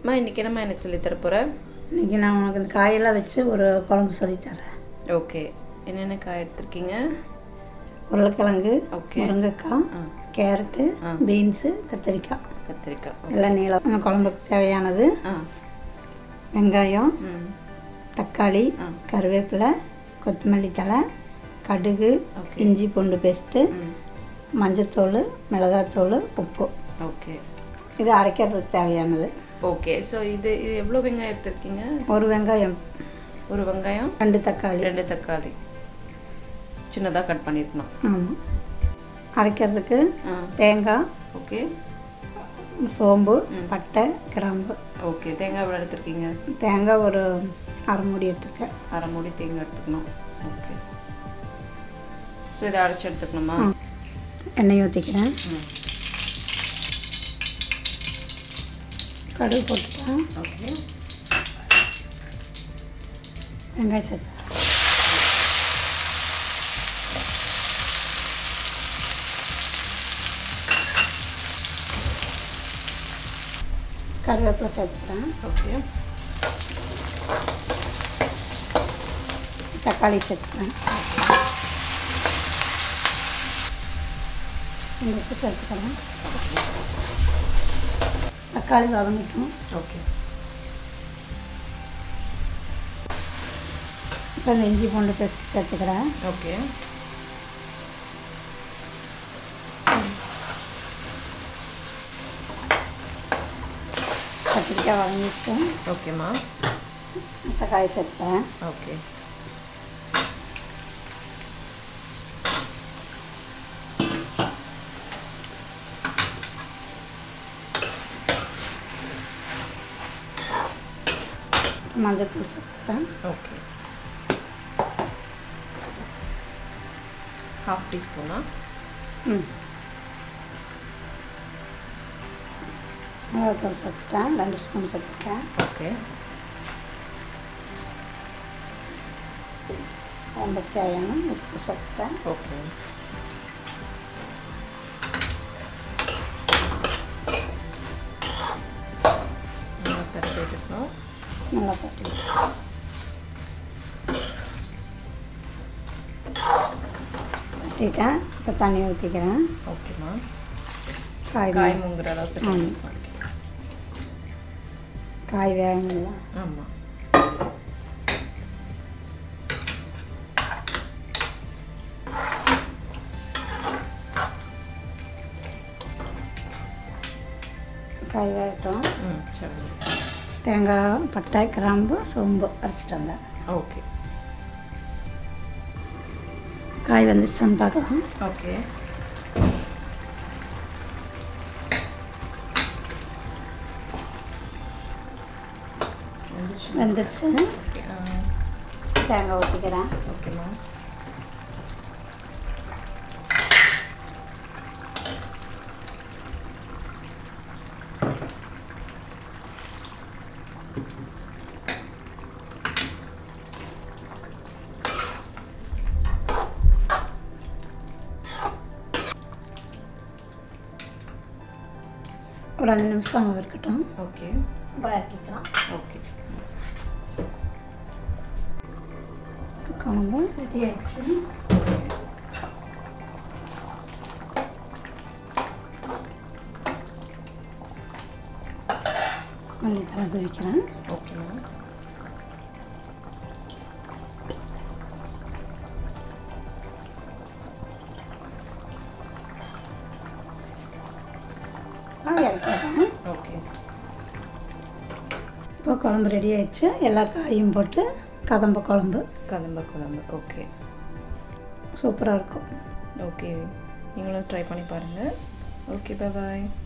அம்மா இன்றைக்கி என்னம்மா எனக்கு சொல்லித் தர போகிற இன்றைக்கி நான் உனக்கு இந்த காயெல்லாம் வச்சு ஒரு குழம்பு சொல்லித்தரேன் ஓகே என்னென்ன காய் எடுத்திருக்கீங்க உருளைக்கிழங்கு Okay. முருங்கைக்காய் ஆ கேரட்டு ஆ. பீன்ஸு கத்திரிக்காய் கத்திரிக்காய் எல்லாம் நீளம் இந்த குழம்புக்கு தேவையானது ஆ வெங்காயம் ம் தக்காளி ஆ. கருவேப்பிலை கொத்தமல்லி தழை கடுகு Okay. இஞ்சி பூண்டு பேஸ்ட்டு ம் மஞ்சத்தூள் மிளகாத்தூள் உப்பு ஓகே இது அரைக்கிறதுக்கு தேவையானது ஓகே ஸோ இது இது எவ்வளோ வெங்காயம் எடுத்திருக்கீங்க ஒரு வெங்காயம் ஒரு வெங்காயம் ரெண்டு தக்காளி ரெண்டு தக்காளி சின்னதாக கட் பண்ணிருக்கணும் ஆமாம் அரைக்கிறதுக்கு ஆ தேங்காய் ஓகே சோம்பு பட்டை கிராம்பு ஓகே தேங்காய் எவ்வளோ எடுத்திருக்கீங்க தேங்காய் ஒரு அரை மூடி எடுத்துருக்கேன் அரை மூடி தேங்காய் எடுத்துக்கணும் ஓகே ஸோ இதை அரைச்சி எடுத்துக்கணுமா ம். எண்ணெய் ஊற்றிக்கிறேன் ம் கடுகு போட்டுட்டேன் ஓகே வெங்காயம் சேர்த்து கருவேப்பிலை சேர்த்துக்கிறேன் ஓகே தக்காளி சேர்த்துக்கிறேன் இந்த உப்பு சேர்த்துக்கிறேன் தக்காளி வதங்கிட்டோம் ஓகே இப்போ இந்த இஞ்சி பூண்டு பேஸ்ட் சேர்த்துக்கிறேன் ஓகே கத்திரிக்காய் வதங்கிட்டு ஓகேம்மா தக்காளி சேர்த்துக்கிறேன் ஓகே மஞ்சள் சேர்த்துக்கிறேன் ஓகே ஹாஃப் டீஸ்பூனா ம் மிளகாத்தூள் சேர்த்துட்டேன் ரெண்டு ஸ்பூன் சேர்த்துட்டேன் ஓகே ரொம்ப தேவையான உப்பு சேர்த்துட்டேன் ஓகே நல்லா பரப்பி வச்சுக்கணும் நல்லா போட்டு கட்டிட்டேன் இப்போ தண்ணி ஊற்றிக்கிறேன் ஓகேம்மா காய் காய் வே- முங்குற அளவுக்கு ஆமாம். தண்ணி காய் வேகணும்ல ஆமாம் காய் வேகட்டும் ம் சரி தேங்காய் பட்டை கிராம்பு சோம்பு அரைச்சிட்டு வந்தேன் ஓகே காய் வந்துருச்சான்னு பார்க்கலாம் ஓகே வந்துருச்சு வெந்துருச்சு ஓகே ஆ தேங்காய் ஊற்றிக்கிறேன் ஓகேம்மா ஒரு அஞ்சு நிமிஷம் இருக்கட்டும் ஓகே அப்புறம் இறக்கிக்கலாம் ஓகே குழம்பு ரெடி ஆயிடுச்சு மல்லித்தலை தூவிக்கிறேன் ஓகேம்மா ஆ இறக்கிடுறேன் ஓகே இப்போ குழம்பு ரெடி ஆயிடுச்சு எல்லா காயும் போட்டு கதம்ப குழம்பு கதம்ப குழம்பு ஓகே சூப்பராக இருக்கும் ஓகே நீங்களும் ட்ரை பண்ணி பாருங்கள் ஓகே பாய்